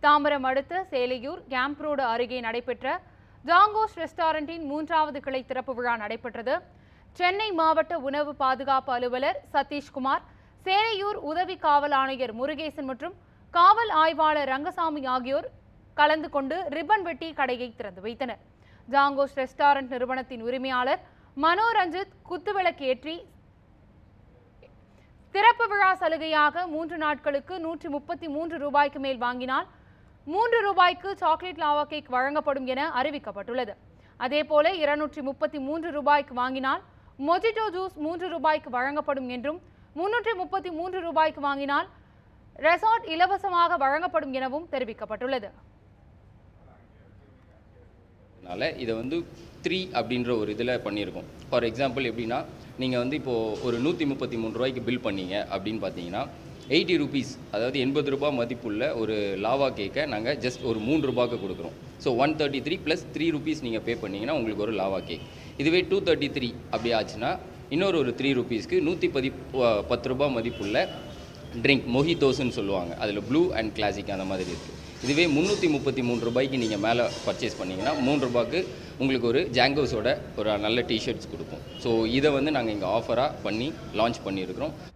தாம்பரம் அடுத்த Selaiyur camp road அருகே நடைபெற்ற ஜாங்கோஸ் ரெஸ்டாரண்டின் மூன்றாவது கிளை திறப்பு விழா நடைபெற்றது சென்னை மாவட்ட உணவு பாதுகாப்பு அலுவலர் சதீஷ்குமார் சேலையூர் உதவி காவல் ஆணையர் முருகேசன் மற்றும் காவல் ஆய்வாளர் ரங்கசாமி ஆகியோர் கலந்து கொண்டு ரிப்பன் வெட்டி கடையை திறந்து வைத்தனர் ஜாங்கோஸ் ரெஸ்டாரண்ட் நிறுவனத்தின் உரிமையாளர் மனோரஞ்சித் குத்துவிளக்கு ஏற்றி திறப்பு விழா சலுகையாக மூன்று நாட்களுக்கு நூற்றி முப்பத்தி மூன்று ரூபாய்க்கு மேல் வாங்கினால் மூன்று ரூபாய்க்கு சாக்லேட் லாவா கேக் வழங்கப்படும் என அறிவிக்கப்பட்டுள்ளது அதேபோல இருநூற்றி முப்பத்தி மூன்று ரூபாய்க்கு வாங்கினால் மொஜிட்டோ ஜூஸ் மூன்று ரூபாய்க்கு வழங்கப்படும் என்றும் முன்னூற்றி முப்பத்தி மூன்று ரூபாய்க்கு வாங்கினால் ரெசார்ட் இலவசமாக வழங்கப்படும் எனவும் தெரிவிக்கப்பட்டுள்ளது அதனால் இதை வந்து த்ரீ அப்படின்ற ஒரு இதில் பண்ணியிருக்கோம் ஃபார் எக்ஸாம்பிள் எப்படின்னா நீங்கள் வந்து இப்போது ஒரு நூற்றி முப்பத்தி மூணு ரூபாய்க்கு பில் பண்ணீங்க அப்படின்னு பார்த்தீங்கன்னா எயிட்டி ருபீஸ் அதாவது எண்பது ரூபாய் மதிப்புள்ள ஒரு லாவா கேக்கை நாங்கள் ஜஸ்ட் ஒரு மூணு ரூபாய்க்கு கொடுக்குறோம் so one thirty three plus three rupees நீங்கள் பே பண்ணீங்கன்னா உங்களுக்கு ஒரு லாவா கேக் இதுவே டூ தேர்ட்டி த்ரீ அப்படி ஆச்சுன்னா இன்னொரு ஒரு த்ரீ ருபீஸ்க்கு நூற்றி பதி பத்து ரூபாய் மதிப்புள்ள ட்ரிங்க் மொஹிதோஸ்ன்னு சொல்லுவாங்க அதில் ப்ளூ அண்ட் கிளாசிக் அந்த மாதிரி இருக்குது இதுவே முந்நூற்றி முப்பத்தி மூணு ரூபாய்க்கு நீங்கள் மேலே பர்ச்சேஸ் பண்ணிங்கன்னா மூணு ரூபாய்க்கு உங்களுக்கு ஒரு ஜாங்கோஸோட ஒரு நல்ல டிஷர்ட்ஸ் கொடுப்போம் ஸோ இதை வந்து நாங்கள் இங்கே ஆஃபராக பண்ணி லான்ச் பண்ணியிருக்கிறோம்